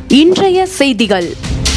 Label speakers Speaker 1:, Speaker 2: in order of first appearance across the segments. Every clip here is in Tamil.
Speaker 1: இன்றைய செய்திகள்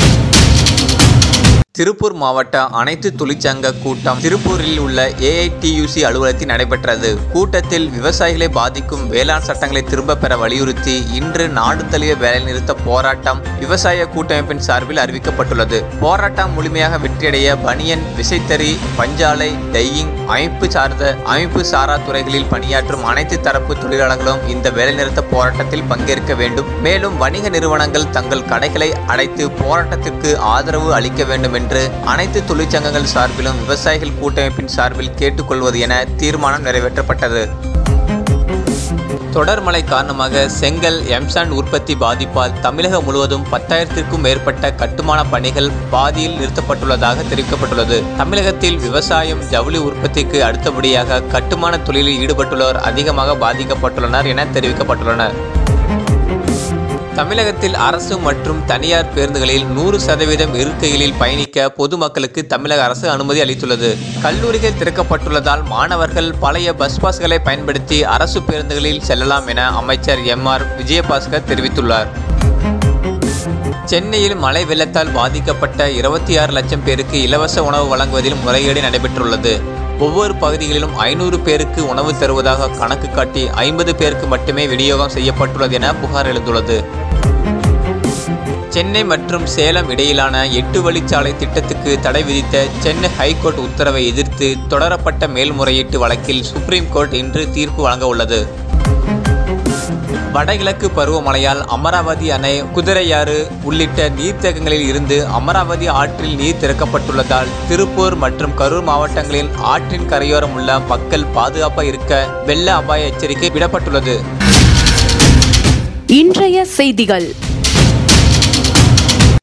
Speaker 2: திருப்பூர் மாவட்ட அனைத்து தொழிற்சங்க கூட்டம் திருப்பூரில் உள்ள ஏஐடியூசி அலுவலகத்தில் நடைபெற்றது கூட்டத்தில் விவசாயிகளை பாதிக்கும் வேளாண் சட்டங்களை திரும்ப பெற வலியுறுத்தி இன்று நாடு தழுவிய வேலைநிறுத்த போராட்டம் விவசாய கூட்டமைப்பின் சார்பில் அறிவிக்கப்பட்டுள்ளது போராட்டம் முழுமையாக வெற்றியடைய பனியன் விசைத்தறி பஞ்சாலை டையிங் அமைப்பு சார்ந்த அமைப்பு சாரா துறைகளில் பணியாற்றும் அனைத்து தரப்பு தொழிலாளர்களும் இந்த வேலைநிறுத்த போராட்டத்தில் பங்கேற்க வேண்டும் மேலும் வணிக நிறுவனங்கள் தங்கள் கடைகளை அடைத்து போராட்டத்திற்கு ஆதரவு அளிக்க வேண்டும் என்று அனைத்து தொழிற்சங்கங்கள் சார்பிலும் விவசாயிகள் கூட்டமைப்பின் சார்பில் கேட்டுக்கொள்வது என தீர்மானம் நிறைவேற்றப்பட்டது தொடர் மழை காரணமாக செங்கல் எம்சாண்ட் உற்பத்தி பாதிப்பால் தமிழகம் முழுவதும் பத்தாயிரத்திற்கும் மேற்பட்ட கட்டுமான பணிகள் பாதியில் நிறுத்தப்பட்டுள்ளதாக தெரிவிக்கப்பட்டுள்ளது தமிழகத்தில் விவசாயம் ஜவுளி உற்பத்திக்கு அடுத்தபடியாக கட்டுமான தொழிலில் ஈடுபட்டுள்ளவர் அதிகமாக பாதிக்கப்பட்டுள்ளனர் என தெரிவிக்கப்பட்டுள்ளனர் தமிழகத்தில் அரசு மற்றும் தனியார் பேருந்துகளில் நூறு சதவீதம் இருக்கைகளில் பயணிக்க பொதுமக்களுக்கு தமிழக அரசு அனுமதி அளித்துள்ளது கல்லூரிகள் திறக்கப்பட்டுள்ளதால் மாணவர்கள் பழைய பஸ் பாஸ்களை பயன்படுத்தி அரசு பேருந்துகளில் செல்லலாம் என அமைச்சர் எம் ஆர் விஜயபாஸ்கர் தெரிவித்துள்ளார் சென்னையில் மழை வெள்ளத்தால் பாதிக்கப்பட்ட இருபத்தி ஆறு லட்சம் பேருக்கு இலவச உணவு வழங்குவதில் முறைகேடு நடைபெற்றுள்ளது ஒவ்வொரு பகுதிகளிலும் ஐநூறு பேருக்கு உணவு தருவதாக கணக்கு காட்டி ஐம்பது பேருக்கு மட்டுமே விநியோகம் செய்யப்பட்டுள்ளது என புகார் எழுந்துள்ளது சென்னை மற்றும் சேலம் இடையிலான எட்டு வழிச்சாலை திட்டத்துக்கு தடை விதித்த சென்னை ஹைகோர்ட் உத்தரவை எதிர்த்து தொடரப்பட்ட மேல்முறையீட்டு வழக்கில் சுப்ரீம் கோர்ட் இன்று தீர்ப்பு வழங்க உள்ளது வடகிழக்கு பருவமழையால் அமராவதி அணை குதிரையாறு உள்ளிட்ட நீர்த்தேக்கங்களில் இருந்து அமராவதி ஆற்றில் நீர் திறக்கப்பட்டுள்ளதால் திருப்பூர் மற்றும் கரூர் மாவட்டங்களில் ஆற்றின் கரையோரம் உள்ள மக்கள் பாதுகாப்பாக இருக்க வெள்ள அபாய எச்சரிக்கை விடப்பட்டுள்ளது
Speaker 1: இன்றைய செய்திகள்